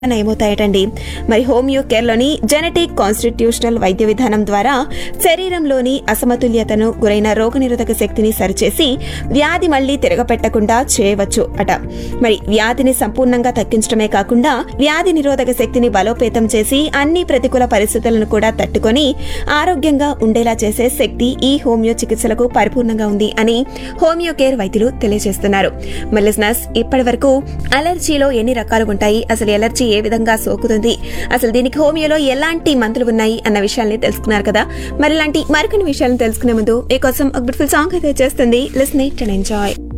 నయమవుతాయటండి మరి homeo కేర్లోని genetic constitutional వైద్య విధానం ద్వారా శరీరంలోని అసమతుల్యతను గురైన రోగనిరోధక శక్తిని సరిచేసి వ్యాధి మళ్లీ తిరగపెట్టకుండా చేయవచ్చు అట మరి వ్యాధిని సంపూర్ణంగా తగ్గించడమే కాకుండా వ్యాధి నిరోధక శక్తిని బలోపేతం చేసి అన్ని ప్రతికూల పరిస్థితులను కూడా తట్టుకొని ఆరోగ్యంగా ఉండేలా చేసే శక్తి ఈ హోమియో చికిత్సలకు పరిపూర్ణంగా ఉంది అని హోమియో కేర్ వైద్యులు తెలియజేస్తున్నారు మరి లిజనర్స్ ఇప్పటి వరకు అలర్జీలో ఎన్ని రకాలు ఉంటాయి అసలు ఎలర్జీ ఏ విధంగా సోకుతుంది అసలు దీనికి హోమియోలో ఎలాంటి మందులు ఉన్నాయి అన్న విషయాల్ని తెలుసుకున్నారు కదా మరి ఇలాంటి మరికొన్ని విషయాలను తెలుసుకునే ముందు మీకోసం ఒక బ్యూటిఫుల్ సాంగ్ అయితే చేస్తుంది లిస్న్ ఇట్ అండ్ ఎంజాయ్